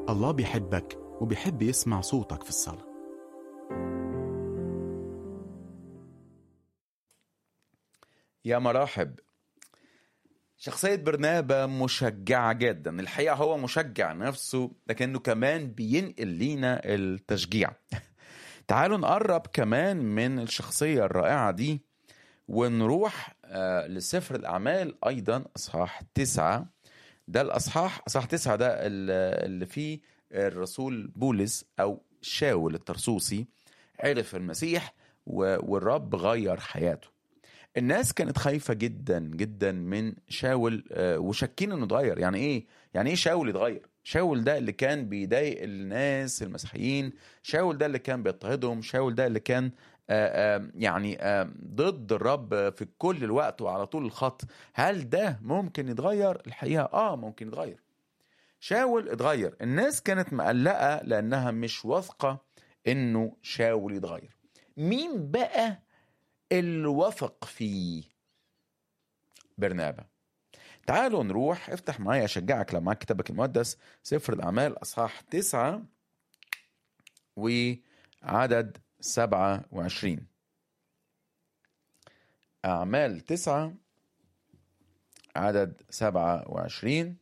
الله بيحبك وبيحب يسمع صوتك في الصلاة يا مراحب شخصية برنابا مشجعة جدا الحقيقة هو مشجع نفسه لكنه كمان بينقل لينا التشجيع تعالوا نقرب كمان من الشخصية الرائعة دي ونروح آه، لسفر الأعمال أيضا أصحاح تسعة ده الأصحاح أصحاح تسعة ده ال- اللي فيه الرسول بولس أو شاول الترسوسي عرف المسيح و- والرب غير حياته الناس كانت خايفة جدا جدا من شاول آه، وشاكين انه اتغير يعني ايه يعني ايه شاول اتغير شاول ده اللي كان بيضايق الناس المسيحيين شاول ده اللي كان بيضطهدهم شاول ده اللي كان آه، آه، يعني آه، ضد الرب في كل الوقت وعلى طول الخط هل ده ممكن يتغير الحقيقة اه ممكن يتغير شاول اتغير الناس كانت مقلقة لأنها مش واثقة إنه شاول يتغير مين بقى اللي وثق فيه برنابا تعالوا نروح افتح معايا أشجعك لو معاك كتابك المقدس سفر الأعمال أصحاح تسعة وعدد سبعة وعشرين أعمال تسعة عدد سبعة وعشرين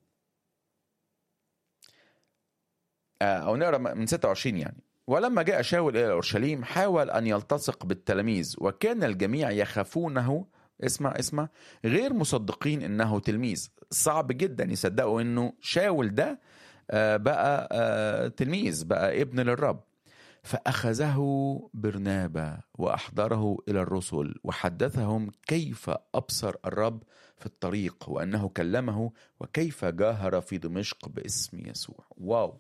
آه، أو نقرأ من 26 يعني ولما جاء شاول إلى أورشليم حاول أن يلتصق بالتلاميذ وكان الجميع يخافونه اسمع اسمع غير مصدقين انه تلميذ صعب جدا يصدقوا انه شاول ده آه، بقى آه، تلميذ بقى ابن للرب فأخذه برنابا وأحضره إلى الرسل وحدثهم كيف أبصر الرب في الطريق وأنه كلمه وكيف جاهر في دمشق باسم يسوع واو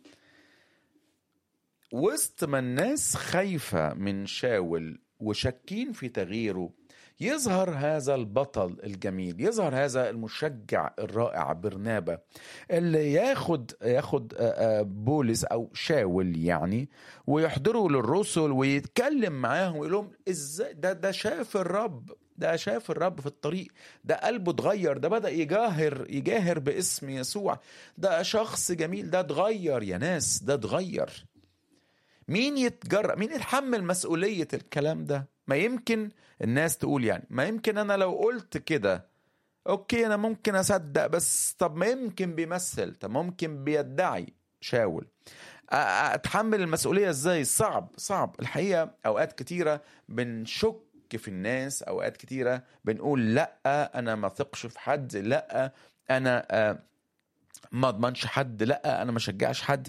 وسط ما الناس خايفة من شاول وشاكين في تغييره يظهر هذا البطل الجميل يظهر هذا المشجع الرائع برنابا اللي ياخد ياخد آه، آه، بولس او شاول يعني ويحضره للرسل ويتكلم معاهم ويقول لهم ازاي ده ده شاف الرب ده شاف الرب في الطريق ده قلبه اتغير ده بدأ يجاهر يجاهر باسم يسوع ده شخص جميل ده اتغير يا ناس ده اتغير مين يتجرأ مين يتحمل مسؤولية الكلام ده ما يمكن الناس تقول يعني ما يمكن انا لو قلت كده اوكي انا ممكن اصدق بس طب ما يمكن بيمثل طب ممكن بيدعي شاول أ- اتحمل المسؤولية ازاي صعب صعب الحقيقة اوقات كتيرة بنشك في الناس اوقات كتيرة بنقول لا انا ما ثقش في حد لا انا آه، ما اضمنش حد لا انا ما شجعش حد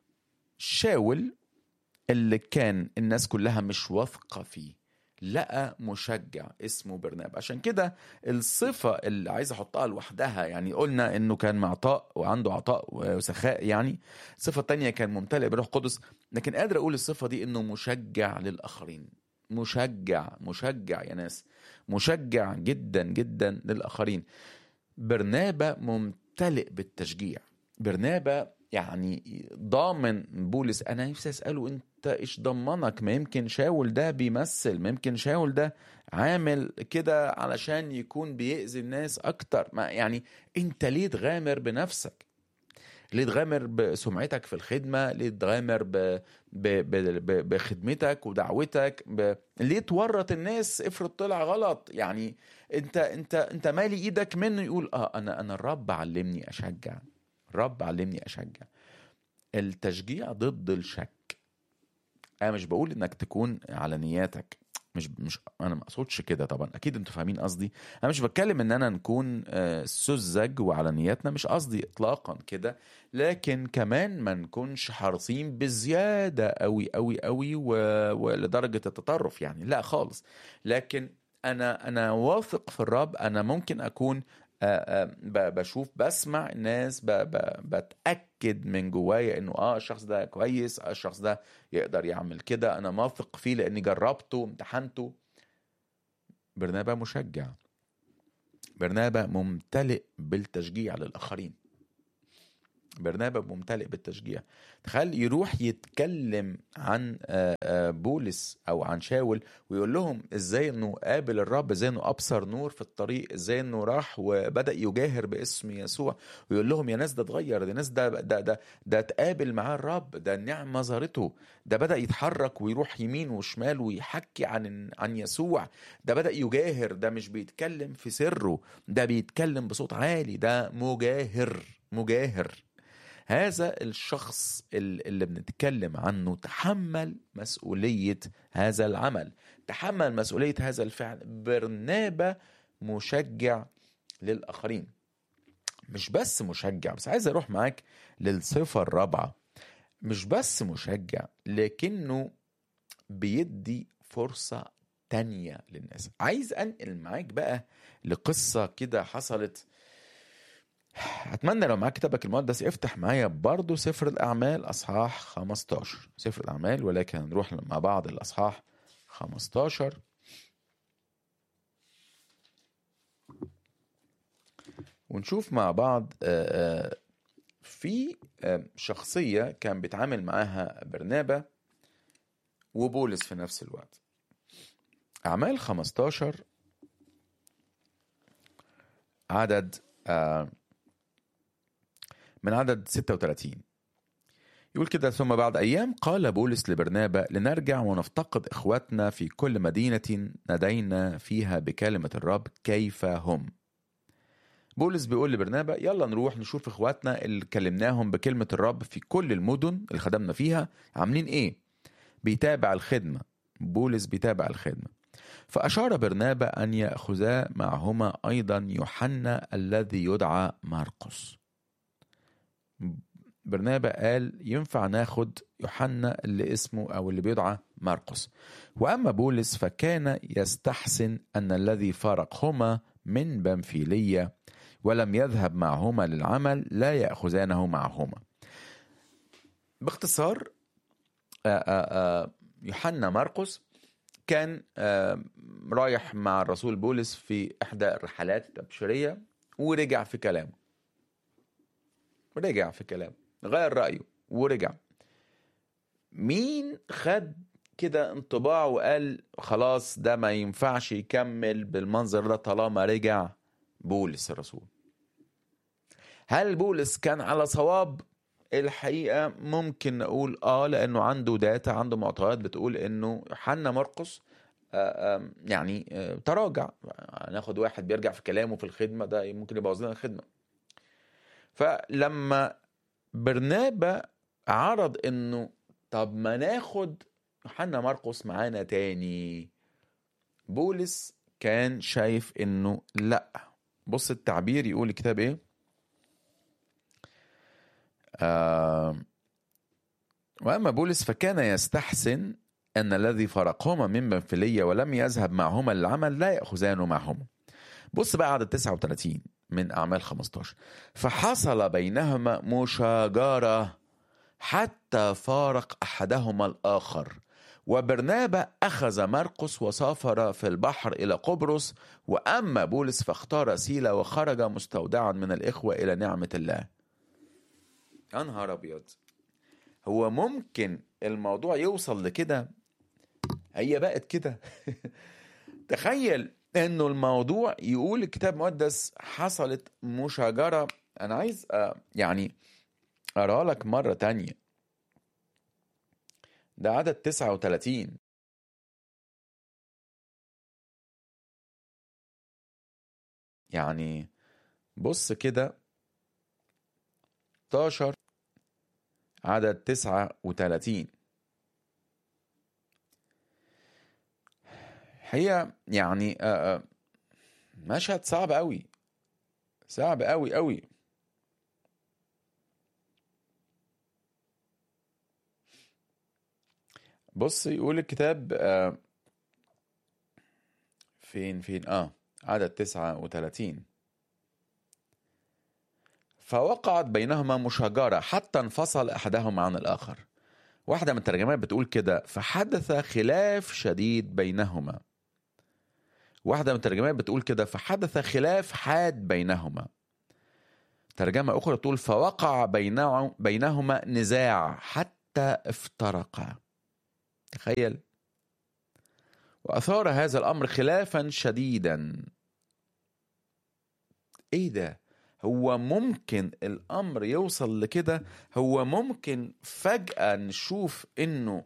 شاول اللي كان الناس كلها مش واثقة فيه لقى مشجع اسمه برنابا عشان كده الصفة اللي عايز احطها لوحدها يعني قلنا انه كان معطاء وعنده عطاء وسخاء يعني الصفة التانية كان ممتلئ بروح قدس لكن قادر اقول الصفة دي انه مشجع للاخرين مشجع مشجع يا ناس مشجع جدا جدا للاخرين برنابا ممتلئ بالتشجيع برنابا يعني ضامن بولس انا نفسي اساله انت ايش ضمنك ما يمكن شاول ده بيمثل ما يمكن شاول ده عامل كده علشان يكون بيأذي الناس اكتر ما يعني انت ليه تغامر بنفسك ليه تغامر بسمعتك في الخدمة ليه تغامر ب... ب... ب... ب... بخدمتك ودعوتك ب... ليه تورط الناس افرض طلع غلط يعني انت انت انت مالي ايدك منه يقول اه انا انا الرب علمني اشجع الرب علمني اشجع التشجيع ضد الشك انا مش بقول انك تكون على نياتك مش مش انا ما اقصدش كده طبعا اكيد انتوا فاهمين قصدي انا مش بتكلم ان انا نكون آه، سذج وعلى نياتنا مش قصدي اطلاقا كده لكن كمان ما نكونش حريصين بزياده قوي قوي قوي و- ولدرجه التطرف يعني لا خالص لكن انا انا واثق في الرب انا ممكن اكون آه، آه، ب- بشوف بسمع الناس ب- ب- بتاكد من جوايا انه اه الشخص ده كويس آه الشخص ده يقدر يعمل كده انا واثق فيه لاني جربته امتحنته برنابا مشجع برنابا ممتلئ بالتشجيع للاخرين برنابا ممتلئ بالتشجيع تخيل يروح يتكلم عن آه، آه، بولس او عن شاول ويقول لهم ازاي انه قابل الرب ازاي انه ابصر نور في الطريق ازاي انه راح وبدا يجاهر باسم يسوع ويقول لهم يا ناس ده اتغير ده ناس ده ده ده ده اتقابل معاه الرب ده النعمه ظهرته ده بدا يتحرك ويروح يمين وشمال ويحكي عن عن يسوع ده بدا يجاهر ده مش بيتكلم في سره ده بيتكلم بصوت عالي ده مجاهر مجاهر هذا الشخص ال- اللي بنتكلم عنه تحمل مسؤولية هذا العمل تحمل مسؤولية هذا الفعل برنابة مشجع للآخرين مش بس مشجع بس عايز أروح معاك للصفة الرابعة مش بس مشجع لكنه بيدي فرصة تانية للناس عايز أنقل معاك بقى لقصة كده حصلت اتمنى لو معاك كتابك المقدس افتح معايا برضو سفر الاعمال اصحاح 15 سفر الاعمال ولكن هنروح مع بعض الاصحاح 15 ونشوف مع بعض آه، آه، في آه، شخصية كان بيتعامل معاها برنابا وبولس في نفس الوقت أعمال 15 عدد آه، من عدد 36 يقول كده ثم بعد أيام قال بولس لبرنابا لنرجع ونفتقد إخواتنا في كل مدينة ندينا فيها بكلمة الرب كيف هم بولس بيقول لبرنابا يلا نروح نشوف إخواتنا اللي كلمناهم بكلمة الرب في كل المدن اللي خدمنا فيها عاملين إيه بيتابع الخدمة بولس بيتابع الخدمة فأشار برنابا أن يأخذا معهما أيضا يوحنا الذي يدعى مرقس برنابا قال ينفع ناخد يوحنا اللي اسمه او اللي بيدعى مرقس واما بولس فكان يستحسن ان الذي فارقهما من بنفيليه ولم يذهب معهما للعمل لا ياخذانه معهما باختصار آآ آآ يوحنا مرقس كان آه، رايح مع الرسول بولس في احدى الرحلات التبشيريه ورجع في كلامه رجع في كلامه غير رأيه ورجع مين خد كده انطباع وقال خلاص ده ما ينفعش يكمل بالمنظر ده طالما رجع بولس الرسول هل بولس كان على صواب الحقيقة ممكن نقول اه لانه عنده داتا عنده معطيات بتقول انه يوحنا مرقس آه، آه، يعني آه، تراجع ناخد واحد بيرجع في كلامه في الخدمة ده ممكن يبوظ لنا الخدمة فلما برنابا عرض انه طب ما ناخد يوحنا مرقس معانا تاني بولس كان شايف انه لا بص التعبير يقول الكتاب ايه آه واما بولس فكان يستحسن ان الذي فرقهما من بنفلية ولم يذهب معهما للعمل لا ياخذانه معهما بص بقى عدد 39 من أعمال 15 فحصل بينهما مشاجرة حتى فارق أحدهما الآخر وبرنابا أخذ مرقس وسافر في البحر إلى قبرص وأما بولس فاختار سيلا وخرج مستودعا من الإخوة إلى نعمة الله يا نهار أبيض هو ممكن الموضوع يوصل لكده هي بقت كده تخيل انه الموضوع يقول الكتاب المقدس حصلت مشاجرة انا عايز آه، يعني اقرا لك مرة تانية ده عدد 39 يعني بص كده 16 عدد 39 هي يعني آه، آه، مشهد صعب قوي صعب قوي قوي بص يقول الكتاب آه، فين فين اه عدد 39 فوقعت بينهما مشاجرة حتى انفصل أحدهما عن الآخر واحدة من الترجمات بتقول كده فحدث خلاف شديد بينهما واحدة من الترجمات بتقول كده فحدث خلاف حاد بينهما ترجمة أخرى تقول فوقع بينه بينهما نزاع حتى افترقا تخيل وأثار هذا الأمر خلافا شديدا إيه ده هو ممكن الأمر يوصل لكده هو ممكن فجأة نشوف إنه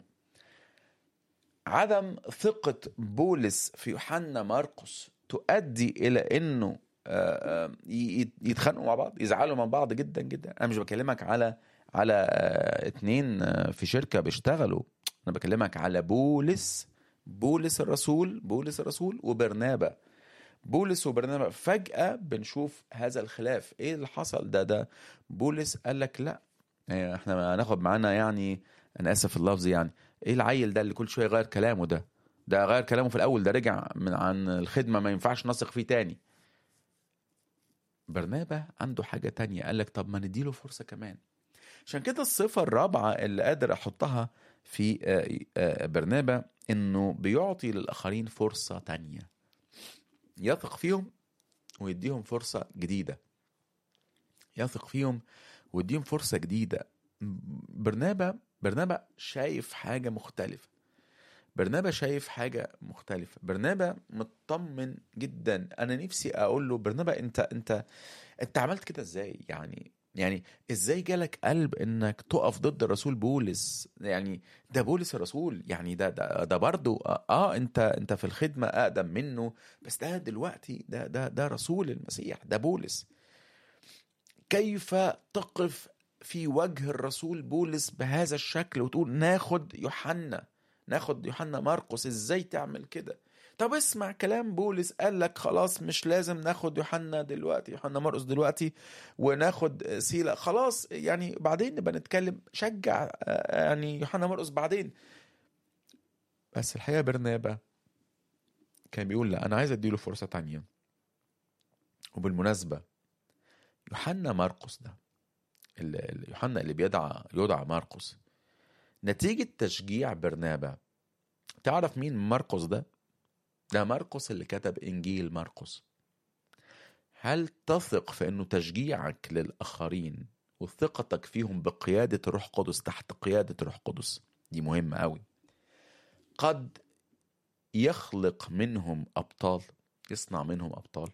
عدم ثقة بولس في يوحنا مرقس تؤدي إلى إنه آه، آه، ي- يتخانقوا مع بعض يزعلوا من بعض جدا جدا انا مش بكلمك على على آه، اتنين آه، في شركه بيشتغلوا انا بكلمك على بولس بولس الرسول بولس الرسول وبرنابا بولس وبرنابا فجأة بنشوف هذا الخلاف ايه اللي حصل ده ده بولس قال لك لا آه، احنا هناخد معانا يعني انا اسف في اللفظ يعني ايه العيل ده اللي كل شويه يغير كلامه ده ده غير كلامه في الاول ده رجع من عن الخدمه ما ينفعش نثق فيه تاني برنابا عنده حاجة تانية قال لك طب ما نديله فرصة كمان عشان كده الصفة الرابعة اللي قادر أحطها في آه، آه، برنابا إنه بيعطي للآخرين فرصة تانية يثق فيهم ويديهم فرصة جديدة يثق فيهم ويديهم فرصة جديدة برنابا برنابا شايف حاجة مختلفة برنابا شايف حاجة مختلفة برنابا مطمن جدا أنا نفسي أقول له برنابا أنت أنت أنت عملت كده إزاي يعني يعني ازاي جالك قلب انك تقف ضد الرسول بولس يعني ده بولس الرسول يعني ده ده ده برضه اه انت انت في الخدمه اقدم منه بس ده دلوقتي ده ده ده رسول المسيح ده بولس كيف تقف في وجه الرسول بولس بهذا الشكل وتقول ناخد يوحنا ناخد يوحنا مرقس ازاي تعمل كده طب اسمع كلام بولس قال لك خلاص مش لازم ناخد يوحنا دلوقتي يوحنا مرقس دلوقتي وناخد سيلا خلاص يعني بعدين نبقى نتكلم شجع آه، يعني يوحنا مرقس بعدين بس الحقيقه برنابا كان بيقول لا انا عايز اديله فرصه تانية وبالمناسبه يوحنا مرقس ده ال- ال- يوحنا اللي بيدعى يدعى مرقس نتيجة تشجيع برنابا تعرف مين مرقس ده؟ ده مرقس اللي كتب إنجيل مرقس هل تثق في أنه تشجيعك للآخرين وثقتك فيهم بقيادة الروح القدس تحت قيادة الروح القدس دي مهمة قوي قد يخلق منهم أبطال يصنع منهم أبطال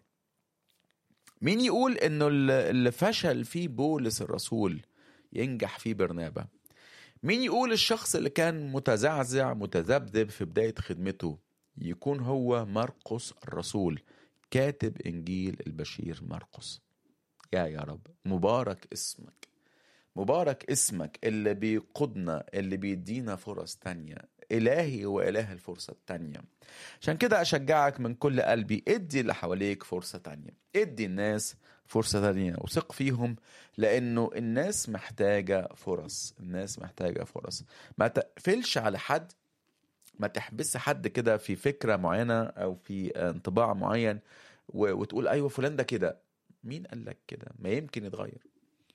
مين يقول انه اللي اللي فشل فيه بولس الرسول ينجح فيه برنابا مين يقول الشخص اللي كان متزعزع متذبذب في بداية خدمته يكون هو مرقس الرسول كاتب انجيل البشير مرقس يا يا رب مبارك اسمك مبارك اسمك اللي بيقودنا اللي بيدينا فرص تانية إلهي وإله الفرصة التانية عشان كده أشجعك من كل قلبي ادي اللي حواليك فرصة تانية ادي الناس فرصة تانية وثق فيهم لأنه الناس محتاجة فرص الناس محتاجة فرص ما تقفلش على حد ما تحبس حد كده في فكرة معينة أو في انطباع معين و- وتقول أيوة فلان ده كده مين قال لك كده ما يمكن يتغير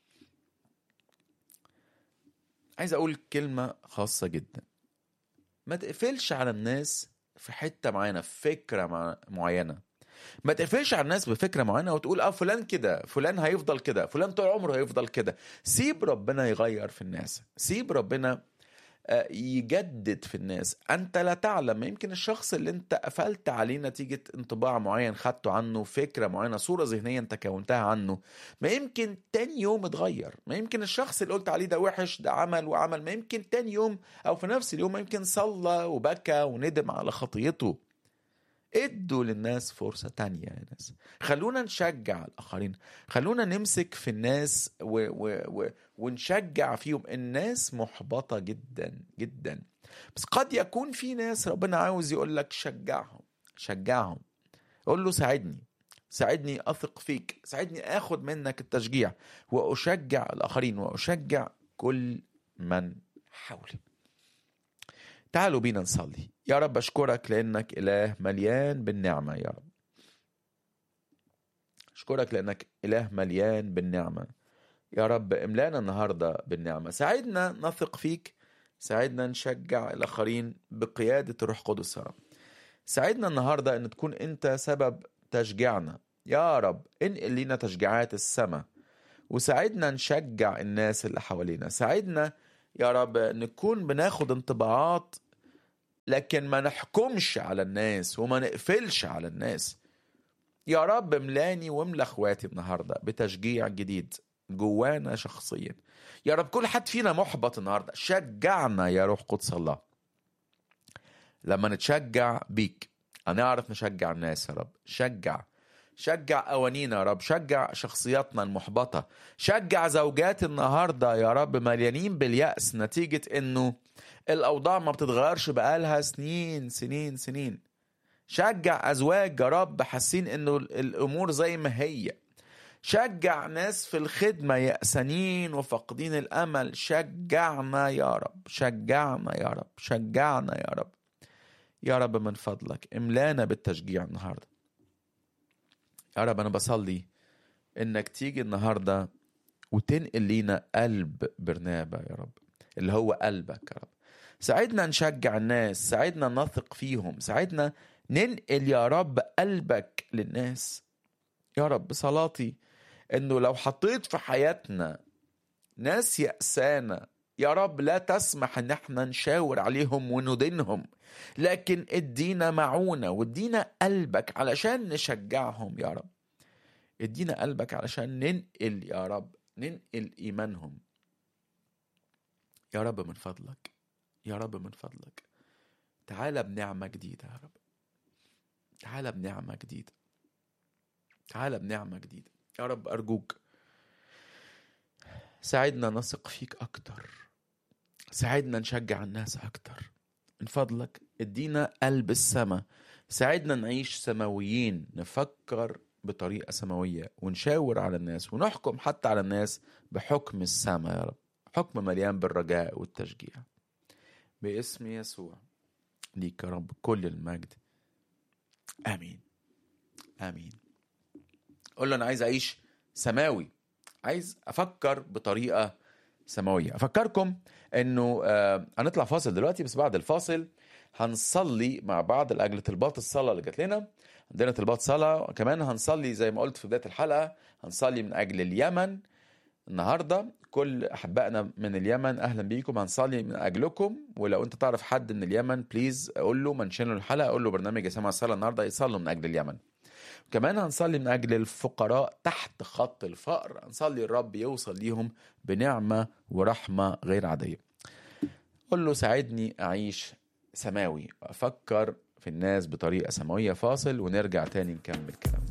عايز اقول كلمه خاصه جدا ما تقفلش على الناس في حته معينه في فكره مع- معينه ما تقفلش على الناس بفكره معينه وتقول اه فلان كده فلان هيفضل كده فلان طول عمره هيفضل كده سيب ربنا يغير في الناس سيب ربنا آه، يجدد في الناس انت لا تعلم يمكن الشخص اللي انت قفلت عليه نتيجة انطباع معين خدته عنه فكرة معينة صورة ذهنية انت كونتها عنه ما يمكن تاني يوم اتغير ما يمكن الشخص اللي قلت عليه ده وحش ده عمل وعمل ما يمكن تاني يوم او في نفس اليوم ما يمكن صلى وبكى وندم على خطيته ادوا للناس فرصة تانية يا ناس خلونا نشجع الآخرين خلونا نمسك في الناس و و و ونشجع فيهم الناس محبطة جدا جدا بس قد يكون في ناس ربنا عاوز يقول لك شجعهم شجعهم قول له ساعدني ساعدني أثق فيك ساعدني أخد منك التشجيع وأشجع الآخرين وأشجع كل من حولي تعالوا بينا نصلي يا رب أشكرك لأنك إله مليان بالنعمة يا رب أشكرك لأنك إله مليان بالنعمة يا رب املانا النهاردة بالنعمة ساعدنا نثق فيك ساعدنا نشجع الآخرين بقيادة الروح القدس يا رب ساعدنا النهاردة أن تكون أنت سبب تشجيعنا يا رب انقل لنا تشجيعات السماء وساعدنا نشجع الناس اللي حوالينا ساعدنا يا رب نكون بناخد انطباعات لكن ما نحكمش على الناس وما نقفلش على الناس يا رب ملاني واملى اخواتي النهارده بتشجيع جديد جوانا شخصيا يا رب كل حد فينا محبط النهارده شجعنا يا روح قدس الله لما نتشجع بيك هنعرف نشجع الناس يا رب شجع شجع قوانينا يا رب شجع شخصياتنا المحبطة شجع زوجات النهاردة يا رب مليانين باليأس نتيجة انه الأوضاع ما بتتغيرش بقالها سنين سنين سنين شجع أزواج يا رب حاسين انه الأمور زي ما هي شجع ناس في الخدمة يأسانين وفاقدين الأمل شجعنا يا رب شجعنا يا رب شجعنا يا رب يا رب من فضلك املانا بالتشجيع النهارده يا رب انا بصلي انك تيجي النهارده وتنقل لينا قلب برنابا يا رب اللي هو قلبك يا رب ساعدنا نشجع الناس ساعدنا نثق فيهم ساعدنا ننقل يا رب قلبك للناس يا رب صلاتي انه لو حطيت في حياتنا ناس يأسانا يا رب لا تسمح ان احنا نشاور عليهم وندينهم لكن ادينا معونة وادينا قلبك علشان نشجعهم يا رب ادينا قلبك علشان ننقل يا رب ننقل ايمانهم يا رب من فضلك يا رب من فضلك تعالى بنعمة جديدة يا رب تعالى بنعمة جديدة تعالى بنعمة جديدة يا رب أرجوك ساعدنا نثق فيك أكتر ساعدنا نشجع الناس أكتر من فضلك ادينا قلب السماء ساعدنا نعيش سماويين نفكر بطريقة سماوية ونشاور على الناس ونحكم حتى على الناس بحكم السماء يا رب حكم مليان بالرجاء والتشجيع باسم يسوع ليك يا رب كل المجد امين امين قول له انا عايز اعيش سماوي عايز افكر بطريقه سماويه افكركم انه آه هنطلع فاصل دلوقتي بس بعد الفاصل هنصلي مع بعض لاجل طلبات الصلاه اللي جات لنا عندنا طلبات صلاه كمان هنصلي زي ما قلت في بدايه الحلقه هنصلي من اجل اليمن النهارده كل احبائنا من اليمن اهلا بيكم هنصلي من اجلكم ولو انت تعرف حد من اليمن بليز قول له منشن له الحلقه قول له برنامج يا سماع الصلاه النهارده يصلوا من اجل اليمن كمان هنصلي من اجل الفقراء تحت خط الفقر هنصلي الرب يوصل ليهم بنعمه ورحمه غير عاديه قول له ساعدني اعيش سماوي افكر في الناس بطريقه سماويه فاصل ونرجع تاني نكمل كلامنا